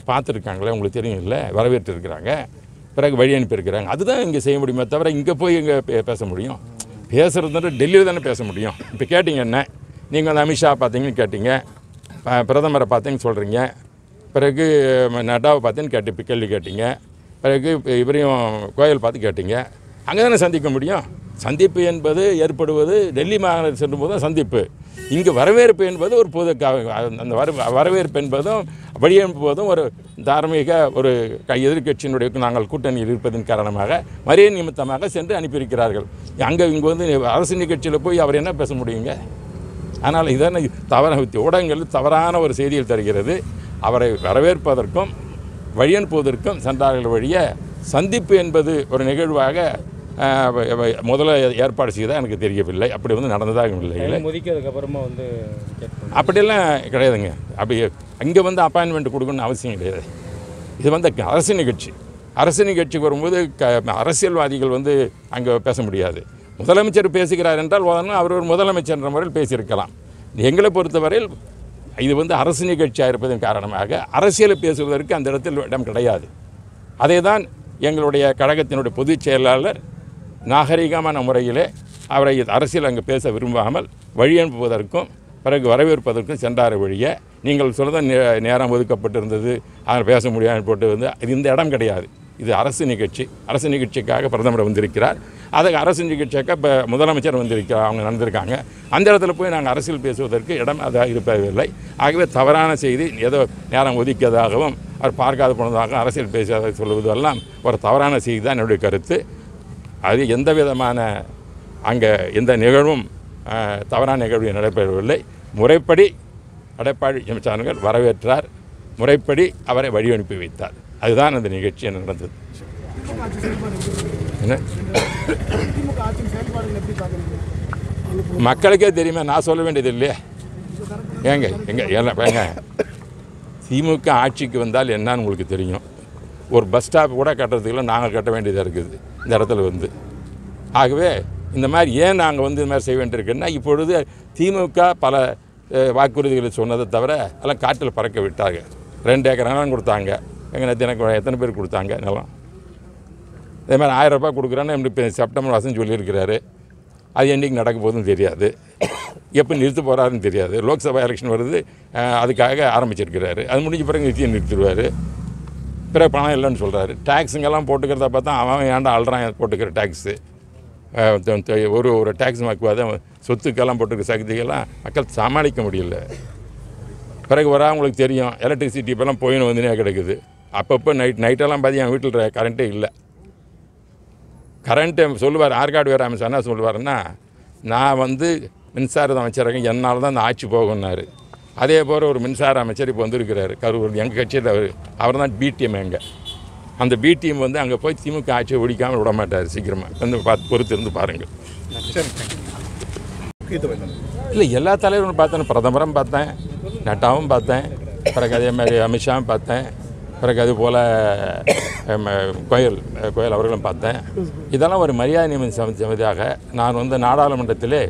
பார்த்துருக்காங்களே உங்களுக்கு தெரியும் இல்லை வரவேற்று இருக்கிறாங்க பிறகு வழி அனுப்பியிருக்கிறாங்க அதுதான் இங்கே செய்ய முடியுமே தவிர இங்கே போய் இங்கே பேச முடியும் பேசுகிறது டெல்லியில் தானே பேச முடியும் இப்போ கேட்டிங்க என்ன நீங்கள் வந்து அமித்ஷா பார்த்தீங்கன்னு கேட்டீங்க ப- பிரதமரை பார்த்தீங்கன்னு சொல்கிறீங்க பிறகு ம, நட்டாவை பார்த்தீங்கன்னு கேட்டு இப்போ கேள்வி கேட்டீங்க பிறகு இப்ப இவரையும் கோயில் பார்த்து கேட்டீங்க அங்கே தானே சந்திக்க முடியும் சந்திப்பு என்பது ஏற்படுவது டெல்லி மாநகரம் செல்லும் போது தான் சந்திப்பு இங்கு வரவேற்பு என்பது ஒரு பொது க- அந்த வர வரவேற்பு என்பதும் வழியனுப்புவதும் ஒரு தார்மீக ஒரு க- எதிர்க்கட்சியினுடைய நாங்கள் கூட்டணியில் இருப்பதன் காரணமாக மரியாதை நிமித்தமாக சென்று அனுப்பியிருக்கிறார்கள் அங்கே இங்கே வந்து அரசு நிகழ்ச்சியில் போய் அவர் என்ன பேச முடியுங்க ஆனால் இதனை தவற ஊடகங்கள் தவறான ஒரு செய்தியில் தருகிறது அவரை வரவேற்பதற்கும் வழியனுப்புவதற்கும் சென்றார்கள் வழிய சந்திப்பு என்பது ஒரு நிகழ்வாக அஹ், வ- வ- முதல்ல ஏற்பாடு செய்ததாக எனக்கு தெரியவில்லை அப்படி வந்து நடந்ததாக இல்லை டைம் ஒதுக்கியதுக்கு அப்புறமா வந்து கேட்கணும் அப்படியெல்லாம் கிடையாதுங்க அப்படி அங்கே வந்து அப்பாயின்மெண்ட் கொடுக்கணும்னு அவசியம் கிடையாது இது வந்து அரசு நிகழ்ச்சி அரசு நிகழ்ச்சிக்கு வரும்போது க அரசியல்வாதிகள் வந்து அங்கே பேச முடியாது முதலமைச்சர் பேசுகிறார் என்றால் உடனே அவர் ஒரு முதலமைச்சர் என்ற முறையில் பேசியிருக்கலாம் எங்களை பொறுத்தவரையில் இது வந்து அரசு நிகழ்ச்சியாக இருப்பதன் காரணமாக அரசியலை பேசுவதற்கு அந்த இடத்தில் இடம் கிடையாது அதே தான் எங்களுடைய கழகத்தினுடைய பொதுச் செயலாளர் நாகரிகமான முறையிலே அவரை அரசியல் அங்கு பேச விரும்பாமல் வழி அனுப்புவதற்கும் பிறகு வரவேற்பதற்கும் சென்றார் வழிய நீங்கள் சொல்ல நேரம் ஒதுக்கப்பட்டிருந்தது அதில் பேச முடியாது போட்டு வந்து இது இந்த இடம் கிடையாது இது அரசு நிகழ்ச்சி அரசு நிகழ்ச்சிக்காக பிரதமர் வந்திருக்கிறார் அதுக்கு அரசு நிகழ்ச்சியாக இப்போ முதலமைச்சர் வந்திருக்கிறார் அவங்க நடந்திருக்காங்க அந்த இடத்துல போய் நாங்கள் அரசியல் பேசுவதற்கு இடம் அது இருப்பதில்லை ஆகவே தவறான செய்தி ஏதோ நேரம் ஒதுக்கியதாகவும் அவர் பார்க்காத போனதாக அரசியல் பேசாத சொல்வதெல்லாம் ஒரு தவறான செய்தி தான் என்னுடைய கருத்து அது எந்த விதமான அங்கே எந்த நிகழ்வும் அஹ், தவறான நிகழ்வு நடைபெறவில்லை முறைப்படி எடப்பாடி அமைச்சர்கள் வரவேற்றார் முறைப்படி அவரை வழி அனுப்பி வைத்தார் அதுதான் அந்த நிகழ்ச்சி நடந்தது திமுக ஆட்சி செயல்பாடு எப்படி இருக்கு? என்ன திமுக ஆட்சியின் செயல்பாடுகள் எப்படி பார்க்குறீங்க மக்களுக்கே தெரியுமே நான் சொல்ல வேண்டியது இல்லையே ஏங்க எங்க எல்லாம் ஏங்க திமுக ஆட்சிக்கு வந்தால் என்னன்னு உங்களுக்கு தெரியும் ஒரு பஸ் ஸ்டாப் கூட கட்டுறதுக்குள்ள நாங்கள் கட்ட வேண்டியதாக இருக்குது இந்த இடத்துல வந்து ஆகவே இந்த மாதிரி ஏன் நாங்கள் வந்து இந்த மாதிரி செய்ய வேண்டியிருக்குன்னா இப்பொழுது திமுக பல அஹ், வாக்குறுதிகளை சொன்னதை தவிர எல்லாம் காற்றில் பறக்க விட்டாங்க ரெண்டு ஏக்கர் நிலம் கொடுத்தாங்க எங்கள் எனக்கு எத்தனை பேர் கொடுத்தாங்க நிலம் இதே மாதிரி ஆயிரம் ரூபாய் கொடுக்குறேன்னு இப்போ செப்டம்பர் மாதம் சொல்லியிருக்கிறாரு அது என்றைக்கு நடக்க போகுதுன்னு தெரியாது எப்போ நிறுத்த போகிறாருன்னு தெரியாது லோக்சபா எலெக்ஷன் வருது அஹ், அதுக்காக ஆரம்பிச்சிருக்கிறாரு அது முடிஞ்ச பிறகு நிறுத்தி நிறுத்திடுவார் பிறகு பணம் இல்லைன்னு சொல்கிறாரு டேக்ஸுங்கெல்லாம் போட்டுக்கிறத பார்த்தா அவன் ஏன்டா அழுறான் போட்டுக்கிற டேக்ஸு ஒரு ஒரு டேக்ஸ் மக்குவாத சொத்துக்கெல்லாம் போட்டுக்கிற சக்திகள்லாம் மக்கள் சமாளிக்க முடியல பிறகு வர அவங்களுக்கு தெரியும் எலக்ட்ரிசிட்டி இப்போல்லாம் போயின்னு வந்துனே கிடக்குது அப்பப்போ நைட் நைட்டெல்லாம் பார்த்து என் வீட்டில் கரண்ட்டே இல்லை கரண்ட்டு சொல்லுவார் ஆற்காடு வேறு அமைச்சர் என்ன சொல்லுவாருன்னா நான் வந்து மின்சார அமைச்சராக என்னால் தான் இந்த ஆட்சி போகும்னாரு அதே போல் ஒரு மின்சார அமைச்சர் இப்போ வந்திருக்கிறாரு கரூர் எங்கள் கட்சியில் அவர் அவர் தான் பிடிஎம் எங்க அந்த பிடிஎம் வந்து அங்கே போய் திமுக ஆட்சியை ஒழிக்காமல் விட மாட்டார் சீக்கிரமாக வந்து பார்த்து பொறுத்து இருந்து பாருங்கள் இல்லை எல்லா தலைவரும் பார்த்தேன் பிரதமரும் பார்த்தேன் நட்டாவும் பார்த்தேன் பிறகு அதே மாதிரி அமித்ஷாவும் பார்த்தேன் பிறகு அது போல் கோயல் அஹ், கோயல் அவர்களும் பார்த்தேன் இதெல்லாம் ஒரு மரியாதை நியமன சமி- சமிதியாக நான் வந்து நாடாளுமன்றத்திலே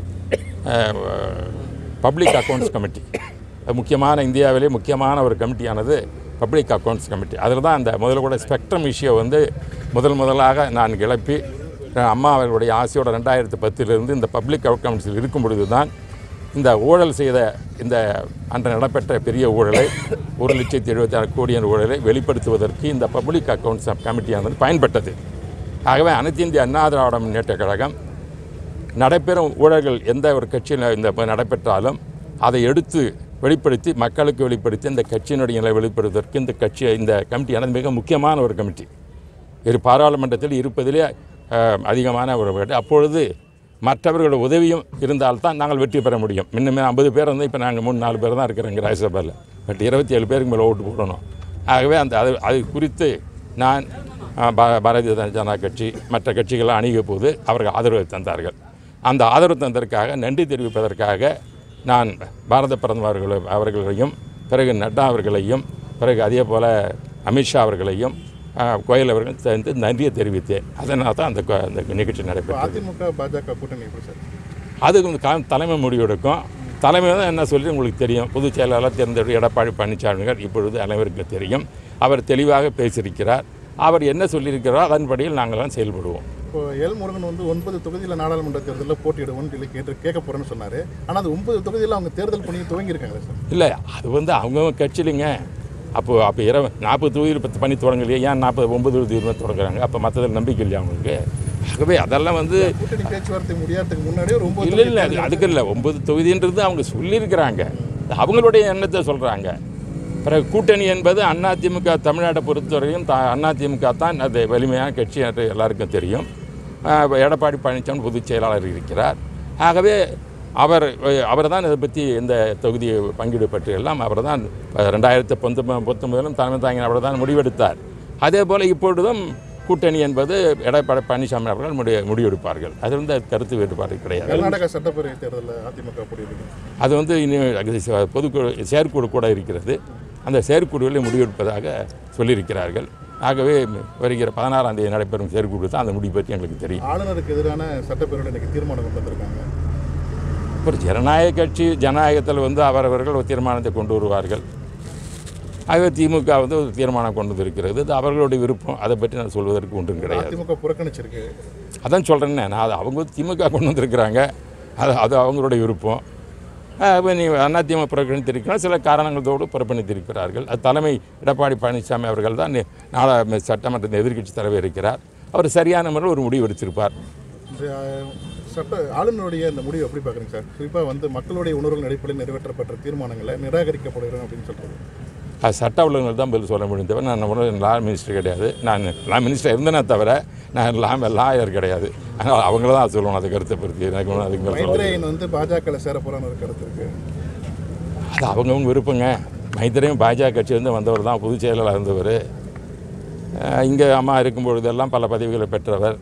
பப்ளிக் அக்கௌண்ட்ஸ் கமிட்டி அது முக்கியமான இந்தியாவிலே முக்கியமான ஒரு கமிட்டியானது பப்ளிக் அக்கௌண்ட்ஸ் கமிட்டி அதில் தான் அந்த முதல்ல கூட ஸ்பெக்ட்ரம் இஷ்யூ வந்து முதல் முதலாக நான் கிளப்பி அஹ், அம்மா அவர்களுடைய ஆசையோட ரெண்டாயிரத்து பத்திலிருந்து இந்த பப்ளிக் அக்கௌண்ட்ஸில் இருக்கும் பொழுது தான் இந்த ஊழல் செய்த இந்த அன்று நடைபெற்ற பெரிய ஊழலை ஒரு லட்சத்தி எழுபத்தி ஆறு கோடியின் ஊழலை வெளிப்படுத்துவதற்கு இந்த பப்ளிக் அக்கௌண்ட்ஸ் கமிட்டியானது பயன்பட்டது ஆகவே அனைத்து இந்திய அண்ணா திராவிட முன்னேற்ற கழகம் நடைபெறும் ஊழல்கள் எந்த ஒரு கட்சியில் இந்த ப- நடைபெற்றாலும் அதை எடுத்து வெளிப்படுத்தி மக்களுக்கு வெளிப்படுத்தி இந்த கட்சியினுடைய நிலை வெளிப்படுத்துவதற்கு இந்த கட்சி இந்த கமிட்டியானது மிக முக்கியமான ஒரு கமிட்டி இரு பாராளுமன்றத்தில் இருப்பதிலே அஹ், அதிகமான ஒரு கமிட்டி. அப்பொழுது மற்றவர்களோட உதவியும் இருந்தால்தான் நாங்கள் வெற்றி பெற முடியும் முன்னமே ஐம்பது பேர் வந்து இப்போ நாங்கள் மூணு நாலு பேர் தான் இருக்கிறோங்க ராஜ்யசபாவில் பட் இருபத்தி ஏழு பேருக்கு மேலே ஓட்டு போடணும் ஆகவே அந்த அது அது குறித்து நான் அஹ், பா- பாரதிய ஜனதா கட்சி மற்ற கட்சிகளை அணுகிய போது அவர்கள் ஆதரவு தந்தார்கள் அந்த ஆதரவு தந்ததற்காக நன்றி தெரிவிப்பதற்காக நான் பாரத பிரதமர் அவர்களை அவர்களையும் பிறகு நட்டா அவர்களையும் பிறகு அதே போல் அமித்ஷா அவர்களையும் அஹ், கோயல் அவர்கள் சேர்ந்து நன்றியை தெரிவித்தேன் அதனால தான் அந்த கொ- அந்த நிகழ்ச்சி நடைபெற்றது அதிமுக பாஜக கூட்டணி எப்படி சார் அதுக்கு வந்து கா- தலைமை முடிவெடுக்கும் தலைமை தான் என்ன சொல்லி உங்களுக்கு தெரியும் பொதுச் செயலாளர் தேர்ந்தெடுத்த எடப்பாடி பழனிசாமிகள் இப்பொழுது அனைவருக்கும் தெரியும் அவர் தெளிவாக பேசியிருக்கிறார் அவர் என்ன சொல்லியிருக்கிறாரோ அதன்படியில் நாங்கள்லாம் செயல்படுவோம் இப்போ எல் முருகன் வந்து ஒன்பது தொகுதியில் நாடாளுமன்ற தேர்தலில் போட்டியிடுவோம்னு சொல்லி கேட்டு கேட்க போறேன்னு சொன்னாரு ஆனால் அது ஒன்பது தொகுதியில் அவங்க தேர்தல் பணியை துவங்கி இருக்காங்களே சார் இல்லை அது வந்து அவங்கவுங்க கட்சியிலைங்க அப்போ அப்போ இரவு நாற்பது தொகுதியில் பத்து பண்ணி தொடங்கலையே ஏன் நாற்பது ஒன்பது தொகுதியில் தொடங்குறாங்க அப்போ மற்றதில் நம்பிக்கை இல்லையா அவங்களுக்கு ஆகவே அதெல்லாம் வந்து கூட்டணி பேச்சுவார்த்தை முடியாததுக்கு முன்னாடியே ஒரு ஒன்பது இல்லை இல்லை அது அதுக்கு இல்லை ஒன்பது தொகுதின்றது அவங்க சொல்லியிருக்கிறாங்க அவங்களுடைய எண்ணத்தை சொல்கிறாங்க பிறகு கூட்டணி என்பது அதிமுக தமிழ்நாட்டை பொறுத்தவரையும் த அதிமுக தான் அது வலிமையான கட்சி என்று எல்லாருக்கும் தெரியும் ஆஹ் எடப்பாடி பழனிசாமி பொதுச் செயலாளர் இருக்கிறார் ஆகவே அவர் அவர் தான் இதை பற்றி இந்த தொகுதி பங்கீடு பற்றி எல்லாம் அவர் தான் ரெண்டாயிரத்தி பத்தொன்பது பத்தொன்பதிலும் தலைமை தாங்கின அவர் தான் முடிவெடுத்தார் அதே போல் இப்பொழுதும் கூட்டணி என்பது எடப்பாடி பழனிசாமி அவர்கள் முடிவு முடிவெடுப்பார்கள் அது வந்து கருத்து வேறுபாடு கிடையாது கர்நாடகா சட்டப்பேரவை தேர்தலில் அதிமுக போட்டியிருக்கு அது வந்து இன்னும் அது ச- பொதுக்குழு செயற்குழு கூட இருக்கிறது அந்த செயற்குழுவில் முடிவெடுப்பதாக சொல்லியிருக்கிறார்கள் ஆகவே வருகிற பதினாறாம் தேதி நடைபெறும் செயற்குழு தான் அந்த முடிவு பற்றி எங்களுக்கு தெரியும் ஆளுநருக்கு எதிரான சட்டப்பேரவையில் இன்னைக்கு தீர்மானம் கொண்டு வந்திருக்காங்க ஒரு ஜனநாயக கட்சி ஜனநாயகத்தில் வந்து அவரவர்கள் ஒரு தீர்மானத்தை கொண்டு வருவார்கள் ஆகவே திமுக வந்து ஒரு தீர்மானம் கொண்டு வந்திருக்கிறது அது அவர்களுடைய விருப்பம் அதை பற்றி நான் சொல்வதற்கு ஒன்றும் கிடையாது அதிமுக புறக்கணிச்சிருக்கு அதான் சொல்கிறேன்னே நான் அது அவங்க திமுக கொண்டு வந்திருக்கிறாங்க அது அது அவங்களுடைய விருப்பம் இப்போ நீ அதிமுக புறக்கணித்திருக்கிறார் சில காரணங்களோடு புறக்கணித்திருக்கிறார்கள் அது தலைமை எடப்பாடி பழனிசாமி அவர்கள் தான் நாளா சட்டமன்றத்தின் எதிர்க்கட்சி தலைவர் இருக்கிறார் அவர் சரியான முறையில் ஒரு முடிவு எடுத்திருப்பார் இந்த அஹ், சட்ட ஆளுநருடைய இந்த முடிவு எப்படி பார்க்குறீங்க சார் குறிப்பாக வந்து மக்களுடைய உணர்வுகள் அடிப்படையில் நிறைவேற்றப்பட்ட தீர்மானங்களை நிராகரிக்கப்படுகிறோம் அப்படின்னு சொல்கிறது அது சட்ட ஒழுங்குகள் தான் பதில் சொல்ல முடியும் தவிர நான் ஒன்றும் லா மினிஸ்டர் கிடையாது நான் லா மினிஸ்டர் இருந்தேனே தவிர நான் லா லாயர் கிடையாது அதனால் அவங்கள தான் சொல்லணும் அதை கருத்தை பற்றி எனக்கு ஒன்றும் அதுக்கு மேலே சொல்ல மைத்ரேயன் வந்து பாஜகவில் சேர போகிறான்னு ஒரு கருத்து இருக்கு அது அவங்கவுங்க விருப்பங்க மைத்திரையும் பாஜக கட்சியிலேருந்து வந்தவர் தான் பொதுச் செயலாளர் இருந்தவர் இங்கே அம்மா இருக்கும் பொழுதெல்லாம் பல பதவிகளை பெற்றவர்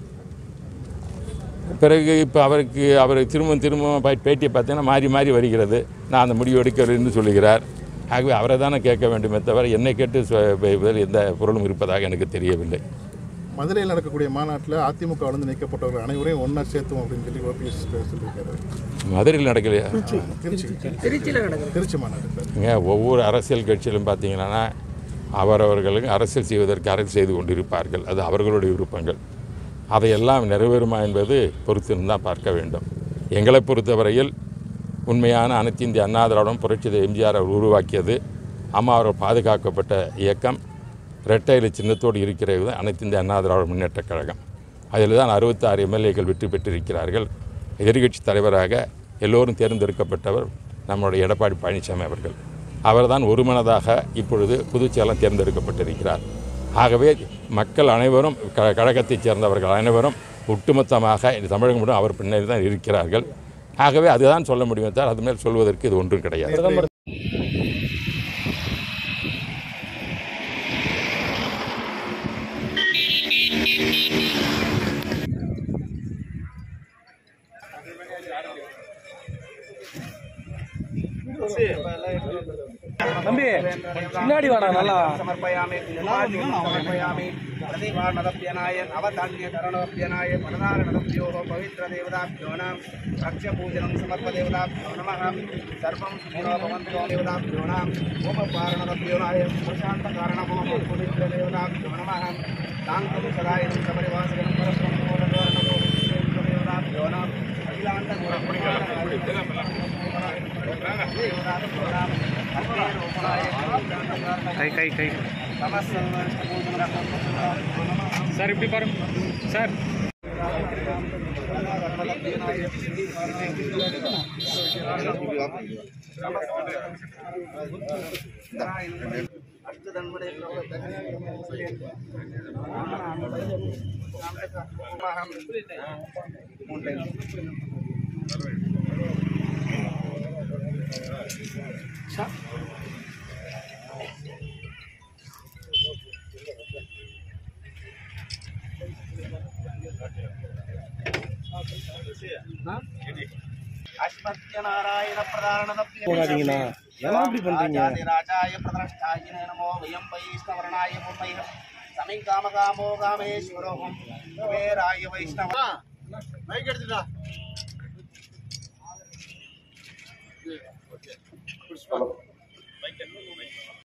பிறகு இப்போ அவருக்கு அவர் திரும்ப திரும்ப பே- பேட்டியை பார்த்தீங்கன்னா மாறி மாறி வருகிறது நான் அந்த முடிவு எடுக்கிறேன்னு சொல்லுகிறார் ஆகவே அவரை தானே கேட்க வேண்டுமே தவிர என்னை கேட்டு சொ- இதில் எந்த பொருளும் இருப்பதாக எனக்கு தெரியவில்லை மதுரையில் நடக்கக்கூடிய மாநாட்டில் அதிமுக வந்து நீக்கப்பட்டவர்கள் அனைவரையும் ஒன்றா சேர்த்துவோம் அப்படின்னு சொல்லி ஓபிஎஸ் சொல்லியிருக்காரு மதுரையில் நடக்கலையா திருச்சி திருச்சியில் நடக்குது திருச்சி மாநாடு சார் இங்க ஒவ்வொரு அரசியல் கட்சியிலும் பார்த்தீங்கன்னா அவரவர்களுக்கு அரசியல் செய்வதற்கு அரசியல் செய்து கொண்டிருப்பார்கள் அது அவர்களுடைய விருப்பங்கள் அதையெல்லாம் நிறைவேறுமா என்பது பொறுத்திருந்து தான் பார்க்க வேண்டும் எங்களை பொறுத்தவரையில் உண்மையான அனைத்து இந்திய அண்ணா திராவிடம் புரட்சி எம்ஜிஆர் அவர் உருவாக்கியது அம்மா அவர்கள் பாதுகாக்கப்பட்ட இயக்கம் இரட்டை இலை சின்னத்தோடு இருக்கிறது அனைத்து இந்திய அண்ணா திராவிட முன்னேற்றக் கழகம் அதில் தான் அறுபத்தாறு எம்எல்ஏக்கள் வெற்றி பெற்றிருக்கிறார்கள் எதிர்க்கட்சி தலைவராக எல்லோரும் தேர்ந்தெடுக்கப்பட்டவர் நம்முடைய எடப்பாடி பழனிசாமி அவர்கள் அவர்தான் ஒருமனதாக இப்பொழுது பொதுச்செயலம் தேர்ந்தெடுக்கப்பட்டிருக்கிறார் ஆகவே மக்கள் அனைவரும் க கழகத்தைச் சேர்ந்தவர்கள் அனைவரும் ஒட்டுமொத்தமாக இந்த தமிழகம் முழுவதும் அவர் பின்னாடி தான் இருக்கிறார்கள் ஆகவே அதுதான் சொல்ல முடியுமே தவிர அது மேல் சொல்வதற்கு இது ஒன்றும் கிடையாது பிரதமர் தம்பி பின்னாடி வாடா நல்லா समर्पयामि कुमार्यं समर्पयामि प्रतिभानदप्यनाय अवधान्यकरणोप्यनाय प्रधानदप्योः पवित्रदेवताभ्यो नाम रक्षपूजनं समर्पदेवताभ्यो नमः सर्वं सुखिनो भवन्तो देवताभ्यो नाम होमपारणदप्योनाय प्रशान्तकारणमोह पवित्रदेवताभ्यो नमः शान्तं सदायनं सपरिवासनं परस्परं देवताभ्यो नाम கை கை கை சார் இப்படி பாருங்க சார் அஸ்மத்யநாராயண பிரதாரணதப்ய போகாதீங்கண்ணா ஏன் இப்படி பண்றீங்க ராஜாய பிரதிஷ்டாயின நமோ வயம் வைஷ்ணவரணாய மும்மையம் சமிங் காமகாமோ காமேஸ்வரோகம் குபேராய வைஷ்ணவ மைக் எடுத்துடா ஸ்தலம்